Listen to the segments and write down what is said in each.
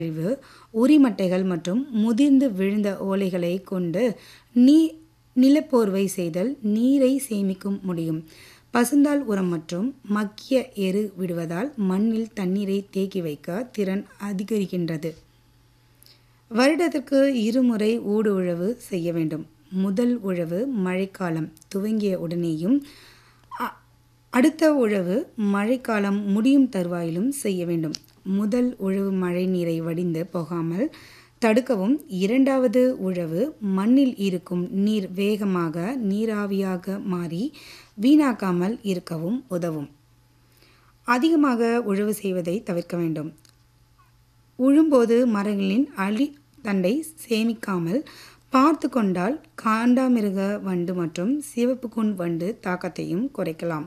கழிவு உரிமட்டைகள் மற்றும் முதிர்ந்து விழுந்த ஓலைகளை கொண்டு நீ நிலப்போர்வை செய்தல் நீரை சேமிக்கும் முடியும் பசுந்தாள் உரம் மற்றும் மக்கிய எரு விடுவதால் மண்ணில் தண்ணீரை தேக்கி வைக்க திறன் அதிகரிக்கின்றது வருடத்திற்கு இருமுறை ஊடு உழவு செய்ய வேண்டும் முதல் உழவு மழைக்காலம் துவங்கிய உடனேயும் அ- அடுத்த உழவு மழைக்காலம் முடியும் தருவாயிலும் செய்ய வேண்டும் முதல் உழவு மழை நீரை வடிந்து போகாமல் தடுக்கவும் இரண்டாவது உழவு மண்ணில் இருக்கும் நீர் வேகமாக நீராவியாக மாறி வீணாக்காமல் இருக்கவும் உதவும் அதிகமாக உழவு செய்வதை தவிர்க்க வேண்டும் உழும்போது மரங்களின் அழி தண்டை சேமிக்காமல் பார்த்து கொண்டால் காண்டாமிருக வண்டு மற்றும் சிவப்பு கூன் வண்டு தாக்கத்தையும் குறைக்கலாம்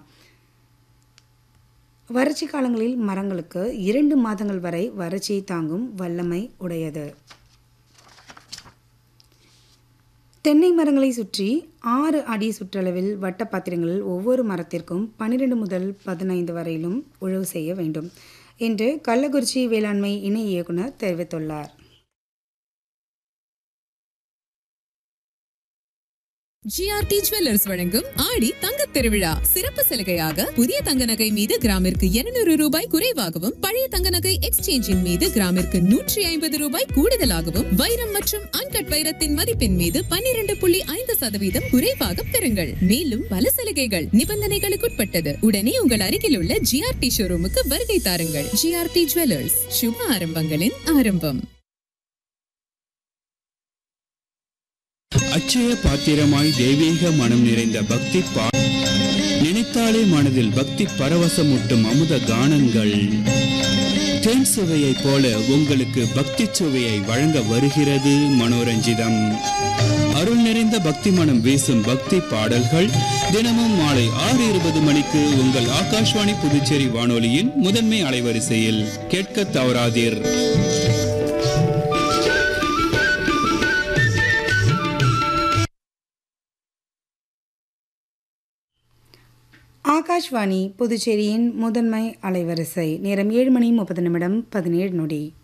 வறட்சி காலங்களில் மரங்களுக்கு இரண்டு மாதங்கள் வரை வறட்சியை தாங்கும் வல்லமை உடையது தென்னை மரங்களை சுற்றி ஆறு அடி சுற்றளவில் வட்ட பாத்திரங்களில் ஒவ்வொரு மரத்திற்கும் பன்னிரண்டு முதல் பதினைந்து வரையிலும் உழவு செய்ய வேண்டும் என்று கள்ளக்குறிச்சி வேளாண்மை இணை இயக்குனர் தெரிவித்துள்ளார் ஜிஆர்டி ஜுவல்லர்ஸ் வழங்கும் ஆடி தங்கத் திருவிழா சிறப்பு சலுகையாக புதிய தங்க நகை மீது கிராமிற்கு 200 ரூபாய் குறைவாகவும் பழைய தங்க நகை எக்ஸ்சேஞ்சின் மீது கிராமிற்கு நூற்றி ஐம்பது ரூபாய் கூடுதலாகவும் வைரம் மற்றும் அன்கட் வைரத்தின் மதிப்பின் மீது 12.5% புள்ளி ஐந்து சதவீதம் குறைவாக பெறுங்கள் மேலும் பல சலுகைகள் நிபந்தனைகளுக்குட்பட்டது உடனே உங்கள் அருகில் உள்ள ஜிஆர்டி ஷோரூமுக்கு வருகை தாருங்கள் ஜிஆர்டி ஜுவல்லர்ஸ் சுப ஆரம்பங்களின் ஆரம்பம் அச்சய பாத்திரமாய் தெய்வீக மனம் நிறைந்த பக்தி பா நினைத்தாலே மனதில் பக்தி பரவசமூட்டும் அமுத கானங்கள் தேன் சுவையைப் போல உங்களுக்கு பக்தி சுவையை வழங்க வருகிறது மனோரஞ்சிதம் அருள் நிறைந்த பக்தி மனம் வீசும் பக்தி பாடல்கள் தினமும் மாலை ஆறு இருபது மணிக்கு உங்கள் ஆகாஷ்வாணி புதுச்சேரி வானொலியின் முதன்மை அலைவரிசையில் கேட்க தவறாதீர் ஆகாஷ்வாணி புதுச்சேரியின் முதன்மை அலைவரிசை நேரம் ஏழு மணி முப்பது நிமிடம் பதினேழு நொடி